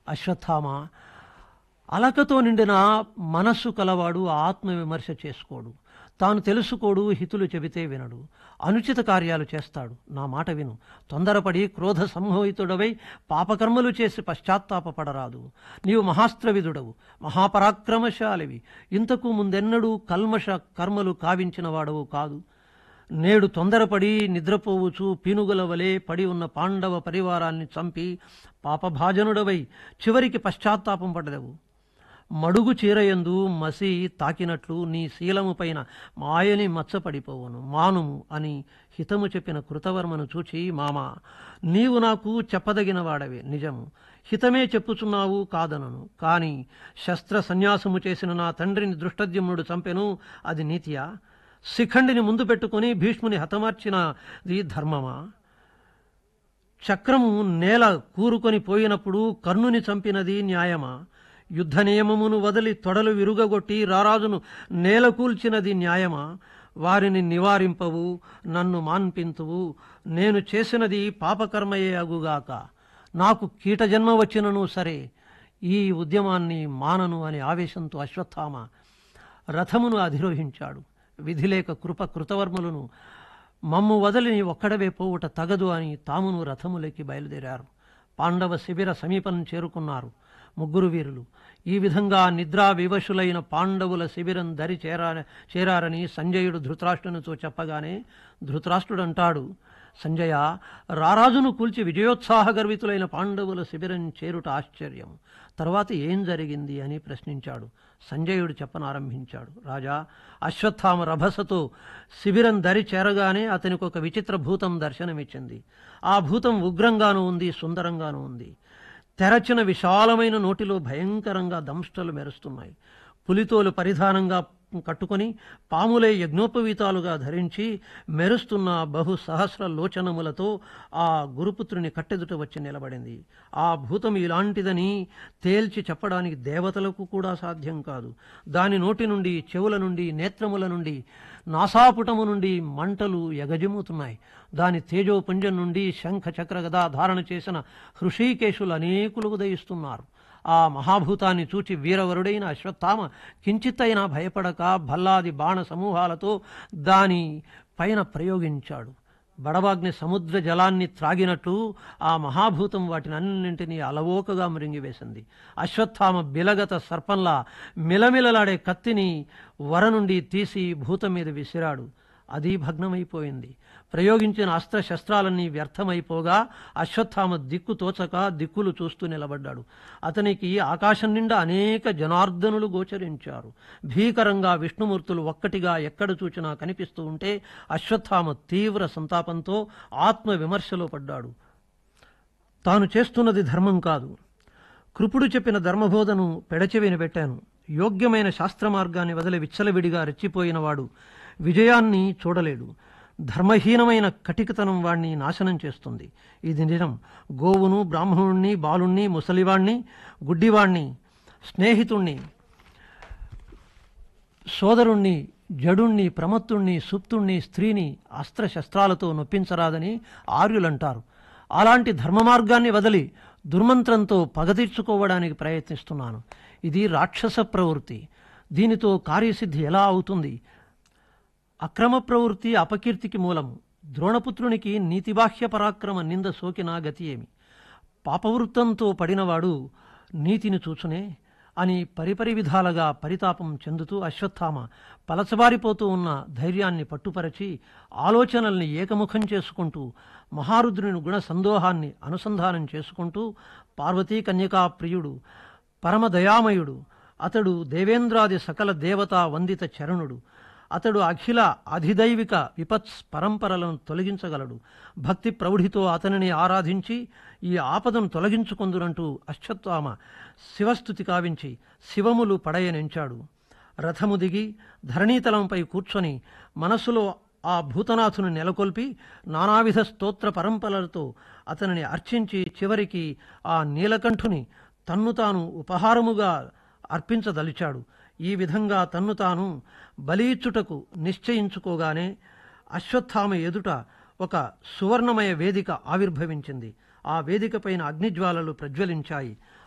అశ్వత్థామ అలకతో నిండిన మనస్సు కలవాడు ఆత్మవిమర్శ చేసుకోడు తాను తెలుసుకోడు హితులు చెబితే వినడు అనుచిత కార్యాలు చేస్తాడు నా మాట విను తొందరపడి క్రోధ సంమోహితుడవై పాపకర్మలు చేసి పశ్చాత్తాపపడరాదు నీవు మహాస్త్రవిధుడవు మహాపరాక్రమశాలివి ఇంతకు ముందెన్నడూ కల్మష కర్మలు కావించిన వాడవు కాదు నేడు తొందరపడి నిద్రపోవచ్చు పీనుగుల వలె పడి ఉన్న పాండవ పరివారాన్ని చంపి పాపభాజనుడవై చివరికి పశ్చాత్తాపం పడదవు మడుగు చీరయందు మసి తాకినట్లు నీ శీలము పైన మాయని మచ్చపడిపోవను మానుము అని హితము చెప్పిన కృతవర్మను చూచి మామ నీవు నాకు చెప్పదగిన వాడవే నిజము హితమే చెప్పుచున్నావు కాదనను కాని శస్త్ర సన్యాసము చేసిన నా తండ్రిని దృష్టద్యుమ్నుడు చంపెను అది నీతియా శిఖండిని ముందు పెట్టుకొని భీష్ముని హతమార్చినది ధర్మమా చక్రము నేల కూరుకొని పోయినప్పుడు కర్ణుని చంపినది న్యాయమా యుద్ధ నియమమును వదిలి తొడలు విరుగగొట్టి రారాజును నేల కూల్చినది న్యాయమా వారిని నివారింపవు నన్ను మాన్పింతువు నేను చేసినది పాపకర్మయే అగుగాక నాకు కీటజన్మ వచ్చినను సరే ఈ ఉద్యమాన్ని మానను అని ఆవేశంతో అశ్వత్థామ రథమును అధిరోహించాడు విధిలేక కృప కృతవర్ములను మమ్ము వదిలి నీ ఒక్కడవే పోవుట తగదు అని తామును రథములెక్కి బయలుదేరారు పాండవ శిబిర సమీపం చేరుకున్నారు ముగ్గురు వీరులు ఈ విధంగా నిద్రా వివశులైన పాండవుల శిబిరం దరి చేరా చేరారని సంజయుడు ధృతరాష్ట్రునితో చెప్పగానే ధృతరాష్ట్రుడు అంటాడు సంజయ రారాజును కూల్చి విజయోత్సాహ గర్వితులైన పాండవుల శిబిరం చేరుట ఆశ్చర్యం తర్వాత ఏం జరిగింది అని ప్రశ్నించాడు సంజయుడు చెప్పనారంభించాడు రాజా అశ్వత్థామ రభసతో శిబిరం దరి చేరగానే అతనికి ఒక విచిత్ర భూతం దర్శనమిచ్చింది ఆ భూతం ఉగ్రంగానూ ఉంది సుందరంగానూ ఉంది తెరచిన విశాలమైన నోటిలో భయంకరంగా దంష్టలు మెరుస్తున్నాయి పులితోలు పరిధానంగా కట్టుకొని పాములే యజ్ఞోపవీతాలుగా ధరించి మెరుస్తున్న బహు సహస్ర లోచనములతో ఆ గురుపుత్రుని కట్టెదుట వచ్చి నిలబడింది ఆ భూతం ఇలాంటిదని తేల్చి చెప్పడానికి దేవతలకు కూడా సాధ్యం కాదు దాని నోటి నుండి చెవుల నుండి నేత్రముల నుండి నాసాపుటము నుండి మంటలు ఎగజిమ్ముతున్నాయి దాని తేజోపుంజం నుండి శంఖ చక్ర గదా ధారణ చేసిన హృషీకేశులు అనేకులు ఉదయిస్తున్నారు ఆ మహాభూతాన్ని చూచి వీరవరుడైన అశ్వత్థామ కించిత్తైనా భయపడక భల్లాది బాణ సమూహాలతో దాని పైన ప్రయోగించాడు బడబాగ్ని సముద్ర జలాన్ని త్రాగినట్టు ఆ మహాభూతం వాటిని అన్నింటినీ అలవోకగా మృంగివేసింది అశ్వత్థామ బిలగత సర్పంలా మిలమిలలాడే కత్తిని వర నుండి తీసి భూతం మీద విసిరాడు అది భగ్నమైపోయింది ప్రయోగించిన అస్త్రశస్త్రాలన్నీ వ్యర్థమైపోగా అశ్వత్థామ దిక్కు తోచక దిక్కులు చూస్తూ నిలబడ్డాడు అతనికి ఆకాశం నిండా అనేక జనార్దనులు గోచరించారు భీకరంగా విష్ణుమూర్తులు ఒక్కటిగా ఎక్కడ చూచినా కనిపిస్తూ ఉంటే అశ్వత్థామ తీవ్ర సంతాపంతో ఆత్మ విమర్శలో పడ్డాడు తాను చేస్తున్నది ధర్మం కాదు కృపుడు చెప్పిన ధర్మబోధను పెడచెవిని పెట్టాను యోగ్యమైన శాస్త్ర మార్గాన్ని వదిలి విచ్చలవిడిగా రెచ్చిపోయినవాడు విజయాన్ని చూడలేడు ధర్మహీనమైన కటికతనం వాణ్ణి నాశనం చేస్తుంది ఇది నిజం గోవును బ్రాహ్మణుణ్ణి బాలుణ్ణి ముసలివాణ్ణి గుడ్డివాణ్ణి స్నేహితుణ్ణి సోదరుణ్ణి జడుణ్ణి ప్రమత్తుణ్ణి సుప్తుణ్ణి స్త్రీని అస్త్రశస్త్రాలతో నొప్పించరాదని ఆర్యులంటారు అలాంటి ధర్మ మార్గాన్ని వదిలి దుర్మంత్రంతో పగ తీర్చుకోవడానికి ప్రయత్నిస్తున్నాను ఇది రాక్షస ప్రవృత్తి దీనితో కార్యసిద్ధి ఎలా అవుతుంది అక్రమ ప్రవృత్తి అపకీర్తికి మూలము ద్రోణపుత్రునికి నీతిబాహ్య పరాక్రమ నింద సోకిన గతి ఏమి పాపవృత్తంతో పడినవాడు నీతిని చూచునే అని పరిపరి విధాలుగా పరితాపం చెందుతూ అశ్వత్థామ పలచబారిపోతూ ఉన్న ధైర్యాన్ని పట్టుపరచి ఆలోచనల్ని ఏకముఖం చేసుకుంటూ మహారుద్రుని గుణ సందోహాన్ని అనుసంధానం చేసుకుంటూ పార్వతీ కన్యకా ప్రియుడు పరమదయామయుడు అతడు దేవేంద్రాది సకల దేవతా వందిత చరణుడు అతడు అఖిల అధిదైవిక విపత్స్ పరంపరలను తొలగించగలడు భక్తి ప్రౌఢితో అతనిని ఆరాధించి ఈ ఆపదను తొలగించుకుందునంటూ అశ్వత్థామ శివస్థుతి కావించి శివములు పడయనెంచాడు రథము దిగి ధరణీతలంపై కూర్చొని మనస్సులో ఆ భూతనాథుని నెలకొల్పి నానావిధ స్తోత్ర పరంపరలతో అతనిని అర్చించి చివరికి ఆ నీలకంఠుని తన్ను తాను ఉపహారముగా అర్పించదలిచాడు ఈ విధంగా తన్ను తాను బలీచుటకు నిశ్చయించుకోగానే అశ్వత్థామ ఎదుట ఒక సువర్ణమయ వేదిక ఆవిర్భవించింది ఆ వేదికపైన అగ్నిజ్వాలలు ప్రజ్వలించాయి